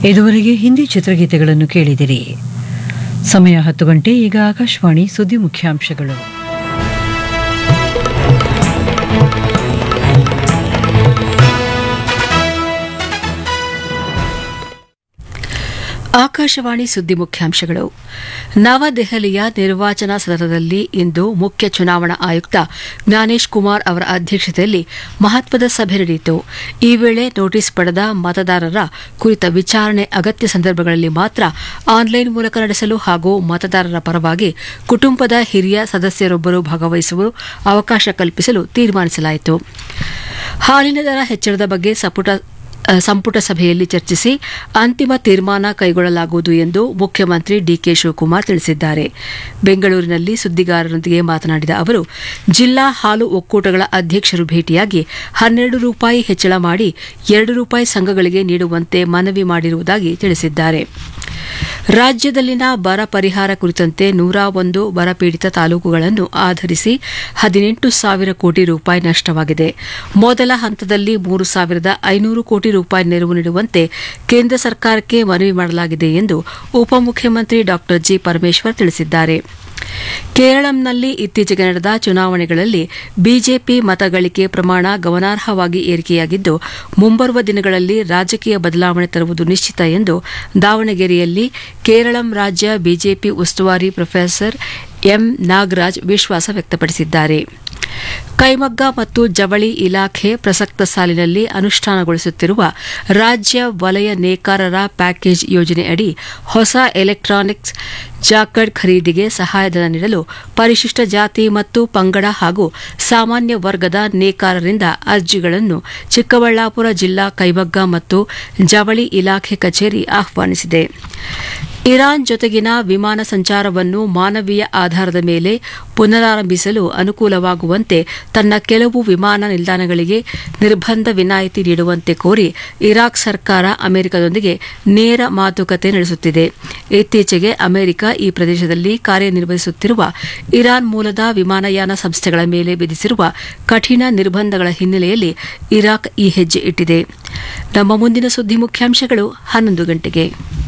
ಇದುವರೆಗೆ ಹಿಂದಿ ಚಿತ್ರಗೀತೆಗಳನ್ನು ಕೇಳಿದಿರಿ ಸಮಯ ಹತ್ತು ಗಂಟೆ ಈಗ ಆಕಾಶವಾಣಿ ಸುದ್ದಿ ಮುಖ್ಯಾಂಶಗಳು ಆಕಾಶವಾಣಿ ಸುದ್ದಿ ಮುಖ್ಯಾಂಶಗಳು ನವದೆಹಲಿಯ ನಿರ್ವಾಚನಾ ಸದನದಲ್ಲಿ ಇಂದು ಮುಖ್ಯ ಚುನಾವಣಾ ಆಯುಕ್ತ ಜ್ಞಾನೇಶ್ ಕುಮಾರ್ ಅವರ ಅಧ್ಯಕ್ಷತೆಯಲ್ಲಿ ಮಹತ್ವದ ಸಭೆ ನಡೆಯಿತು ಈ ವೇಳೆ ನೋಟಿಸ್ ಪಡೆದ ಮತದಾರರ ಕುರಿತ ವಿಚಾರಣೆ ಅಗತ್ಯ ಸಂದರ್ಭಗಳಲ್ಲಿ ಮಾತ್ರ ಆನ್ಲೈನ್ ಮೂಲಕ ನಡೆಸಲು ಹಾಗೂ ಮತದಾರರ ಪರವಾಗಿ ಕುಟುಂಬದ ಹಿರಿಯ ಸದಸ್ಯರೊಬ್ಬರು ಭಾಗವಹಿಸುವ ಅವಕಾಶ ಕಲ್ಪಿಸಲು ತೀರ್ಮಾನಿಸಲಾಯಿತು ಹಾಲಿನ ದರ ಹೆಚ್ಚಳದ ಬಗ್ಗೆ ಸಂಪುಟ ಸಂಪುಟ ಸಭೆಯಲ್ಲಿ ಚರ್ಚಿಸಿ ಅಂತಿಮ ತೀರ್ಮಾನ ಕೈಗೊಳ್ಳಲಾಗುವುದು ಎಂದು ಮುಖ್ಯಮಂತ್ರಿ ಡಿಕೆ ಶಿವಕುಮಾರ್ ತಿಳಿಸಿದ್ದಾರೆ ಬೆಂಗಳೂರಿನಲ್ಲಿ ಸುದ್ದಿಗಾರರೊಂದಿಗೆ ಮಾತನಾಡಿದ ಅವರು ಜಿಲ್ಲಾ ಹಾಲು ಒಕ್ಕೂಟಗಳ ಅಧ್ಯಕ್ಷರು ಭೇಟಿಯಾಗಿ ಹನ್ನೆರಡು ರೂಪಾಯಿ ಹೆಚ್ಚಳ ಮಾಡಿ ಎರಡು ರೂಪಾಯಿ ಸಂಘಗಳಿಗೆ ನೀಡುವಂತೆ ಮನವಿ ಮಾಡಿರುವುದಾಗಿ ತಿಳಿಸಿದ್ದಾರೆ ರಾಜ್ಯದಲ್ಲಿನ ಬರ ಪರಿಹಾರ ಕುರಿತಂತೆ ನೂರ ಒಂದು ಬರಪೀಡಿತ ತಾಲೂಕುಗಳನ್ನು ಆಧರಿಸಿ ಹದಿನೆಂಟು ಸಾವಿರ ಕೋಟಿ ರೂಪಾಯಿ ನಷ್ಟವಾಗಿದೆ ಮೊದಲ ಹಂತದಲ್ಲಿ ಮೂರು ಸಾವಿರದ ಐನೂರು ಕೋಟಿ ರೂಪಾಯಿ ನೆರವು ನೀಡುವಂತೆ ಕೇಂದ್ರ ಸರ್ಕಾರಕ್ಕೆ ಮನವಿ ಮಾಡಲಾಗಿದೆ ಎಂದು ಉಪಮುಖ್ಯಮಂತ್ರಿ ಡಾ ಜಿ ಪರಮೇಶ್ವರ್ ತಿಳಿಸಿದ್ದಾರೆ ಕೇರಳಂನಲ್ಲಿ ಇತ್ತೀಚೆಗೆ ನಡೆದ ಚುನಾವಣೆಗಳಲ್ಲಿ ಬಿಜೆಪಿ ಮತಗಳಿಕೆ ಪ್ರಮಾಣ ಗಮನಾರ್ಹವಾಗಿ ಏರಿಕೆಯಾಗಿದ್ದು ಮುಂಬರುವ ದಿನಗಳಲ್ಲಿ ರಾಜಕೀಯ ಬದಲಾವಣೆ ತರುವುದು ನಿಶ್ಚಿತ ಎಂದು ದಾವಣಗೆರೆಯಲ್ಲಿ ಕೇರಳಂ ರಾಜ್ಯ ಬಿಜೆಪಿ ಉಸ್ತುವಾರಿ ಪ್ರೊಫೆಸರ್ ಎಂ ನಾಗರಾಜ್ ವಿಶ್ವಾಸ ವ್ಯಕ್ತಪಡಿಸಿದ್ದಾರೆ ಕೈಮಗ್ಗ ಮತ್ತು ಜವಳಿ ಇಲಾಖೆ ಪ್ರಸಕ್ತ ಸಾಲಿನಲ್ಲಿ ಅನುಷ್ಠಾನಗೊಳಿಸುತ್ತಿರುವ ರಾಜ್ಯ ವಲಯ ನೇಕಾರರ ಪ್ಯಾಕೇಜ್ ಯೋಜನೆಯಡಿ ಹೊಸ ಎಲೆಕ್ಟ್ರಾನಿಕ್ಸ್ ಜಾಕಡ್ ಖರೀದಿಗೆ ಸಹಾಯಧನ ನೀಡಲು ಪರಿಶಿಷ್ಟ ಜಾತಿ ಮತ್ತು ಪಂಗಡ ಹಾಗೂ ಸಾಮಾನ್ಯ ವರ್ಗದ ನೇಕಾರರಿಂದ ಅರ್ಜಿಗಳನ್ನು ಚಿಕ್ಕಬಳ್ಳಾಪುರ ಜಿಲ್ಲಾ ಕೈಮಗ್ಗ ಮತ್ತು ಜವಳಿ ಇಲಾಖೆ ಕಚೇರಿ ಆಹ್ವಾನಿಸಿದೆ ಇರಾನ್ ಜೊತೆಗಿನ ವಿಮಾನ ಸಂಚಾರವನ್ನು ಮಾನವೀಯ ಆಧಾರದ ಮೇಲೆ ಪುನರಾರಂಭಿಸಲು ಅನುಕೂಲವಾಗುವಂತೆ ತನ್ನ ಕೆಲವು ವಿಮಾನ ನಿಲ್ದಾಣಗಳಿಗೆ ನಿರ್ಬಂಧ ವಿನಾಯಿತಿ ನೀಡುವಂತೆ ಕೋರಿ ಇರಾಕ್ ಸರ್ಕಾರ ಅಮೆರಿಕದೊಂದಿಗೆ ನೇರ ಮಾತುಕತೆ ನಡೆಸುತ್ತಿದೆ ಇತ್ತೀಚೆಗೆ ಅಮೆರಿಕ ಈ ಪ್ರದೇಶದಲ್ಲಿ ಕಾರ್ಯನಿರ್ವಹಿಸುತ್ತಿರುವ ಇರಾನ್ ಮೂಲದ ವಿಮಾನಯಾನ ಸಂಸ್ಥೆಗಳ ಮೇಲೆ ವಿಧಿಸಿರುವ ಕಠಿಣ ನಿರ್ಬಂಧಗಳ ಹಿನ್ನೆಲೆಯಲ್ಲಿ ಇರಾಕ್ ಈ ಹೆಜ್ಜೆ ಇಟ್ಟಿದೆ ನಮ್ಮ ಮುಂದಿನ ಸುದ್ದಿ ಮುಖ್ಯಾಂಶಗಳು ಹನ್ನೊಂದು ಗಂಟೆಗೆ